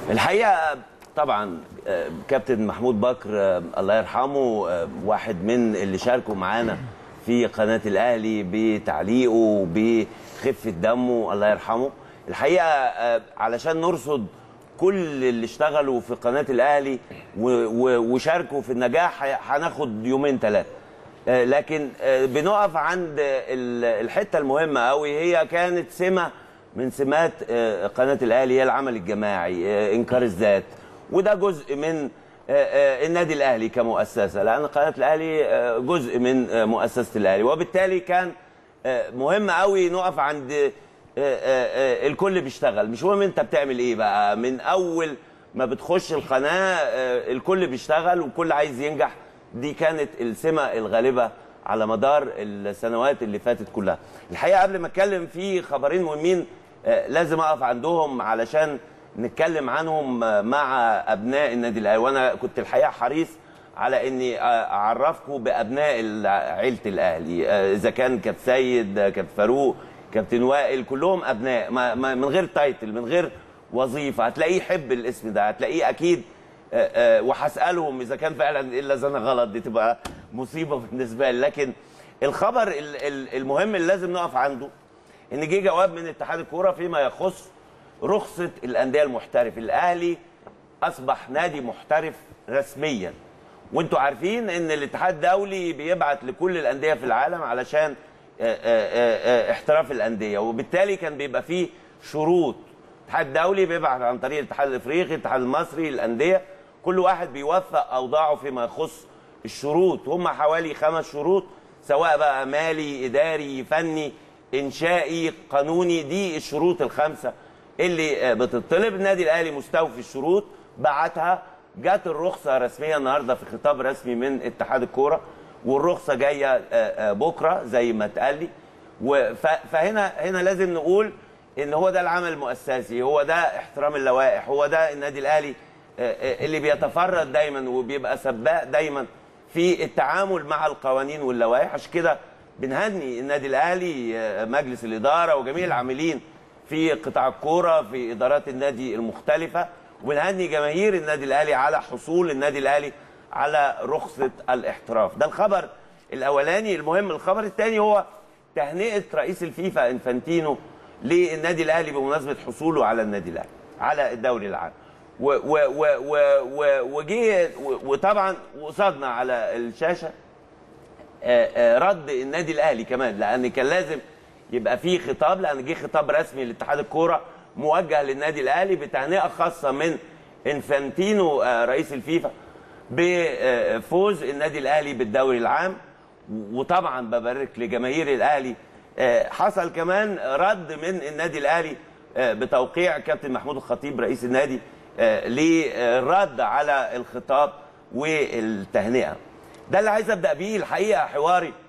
الحقيقه طبعا آه، كابتن محمود بكر آه، الله يرحمه آه، واحد من اللي شاركوا معانا في قناه الاهلي بتعليقه بخفه دمه الله يرحمه الحقيقه آه، علشان نرصد كل اللي اشتغلوا في قناه الاهلي و- و- وشاركوا في النجاح ه- هناخد يومين ثلاثه آه، لكن آه، بنقف عند ال- الحته المهمه قوي هي كانت سمه من سمات آه، قناه الاهلي هي العمل الجماعي آه، انكار الذات وده جزء من آه، آه، النادي الاهلي كمؤسسه لان قناه الاهلي آه، جزء من آه، مؤسسه الاهلي وبالتالي كان آه، مهم قوي نقف عند آه، آه، آه، الكل بيشتغل مش مهم انت بتعمل ايه بقى من اول ما بتخش القناه آه، الكل بيشتغل والكل عايز ينجح دي كانت السمه الغالبه على مدار السنوات اللي فاتت كلها الحقيقه قبل ما اتكلم في خبرين مهمين آه، لازم اقف عندهم علشان نتكلم عنهم آه، مع ابناء النادي الاهلي وانا كنت الحقيقه حريص على اني آه، اعرفكم بابناء ال- عيله الاهلي آه، اذا كان كابتن سيد آه، كابتن فاروق كابتن وائل كلهم ابناء ما ما- من غير تايتل من غير وظيفه هتلاقيه يحب الاسم ده هتلاقيه اكيد آه، آه، وهسالهم اذا كان فعلا الا اذا انا غلط دي تبقى مصيبه بالنسبه لي لكن الخبر ال- ال- المهم اللي لازم نقف عنده ان جه جواب من اتحاد الكوره فيما يخص رخصه الانديه المحترف الاهلي اصبح نادي محترف رسميا وانتوا عارفين ان الاتحاد الدولي بيبعت لكل الانديه في العالم علشان آه، آه، آه، آه، احتراف الانديه وبالتالي كان بيبقى فيه شروط الاتحاد الدولي بيبعت عن طريق الاتحاد الافريقي الاتحاد المصري الانديه كل واحد بيوفق اوضاعه فيما يخص الشروط هم حوالي خمس شروط سواء بقى مالي اداري فني انشائي قانوني دي الشروط الخمسه اللي آه، بتطلب النادي الاهلي مستوفي الشروط بعتها جت الرخصه رسميا النهارده في خطاب رسمي من اتحاد الكوره والرخصه جايه آه، آه، بكره زي ما اتقال لي وف- فهنا هنا لازم نقول ان هو ده العمل المؤسسي هو ده احترام اللوائح هو ده النادي الاهلي آه، آه، اللي بيتفرد دايما وبيبقى سباق دايما في التعامل مع القوانين واللوائح عشان كده بنهني النادي الاهلي آه، مجلس الاداره وجميع العاملين في قطاع الكوره في ادارات النادي المختلفه وبنهني جماهير النادي الاهلي على حصول النادي الاهلي على رخصه الاحتراف ده الخبر الاولاني المهم الخبر الثاني هو تهنئه رئيس الفيفا انفانتينو للنادي الاهلي بمناسبه حصوله على النادي الاهلي على الدوري العام و- و- و- و- و- وجه و- وطبعا وصلنا على الشاشه آه، آه، رد النادي الاهلي كمان لان كان لازم يبقى في خطاب لان جه خطاب رسمي لاتحاد الكوره موجه للنادي الاهلي بتهنئه خاصه من انفانتينو آه، رئيس الفيفا بفوز النادي الاهلي بالدوري العام وطبعا ببارك لجماهير الاهلي آه، حصل كمان رد من النادي الاهلي آه، بتوقيع كابتن محمود الخطيب رئيس النادي آه، للرد على الخطاب والتهنئه ده اللي عايز ابدا بيه الحقيقه حواري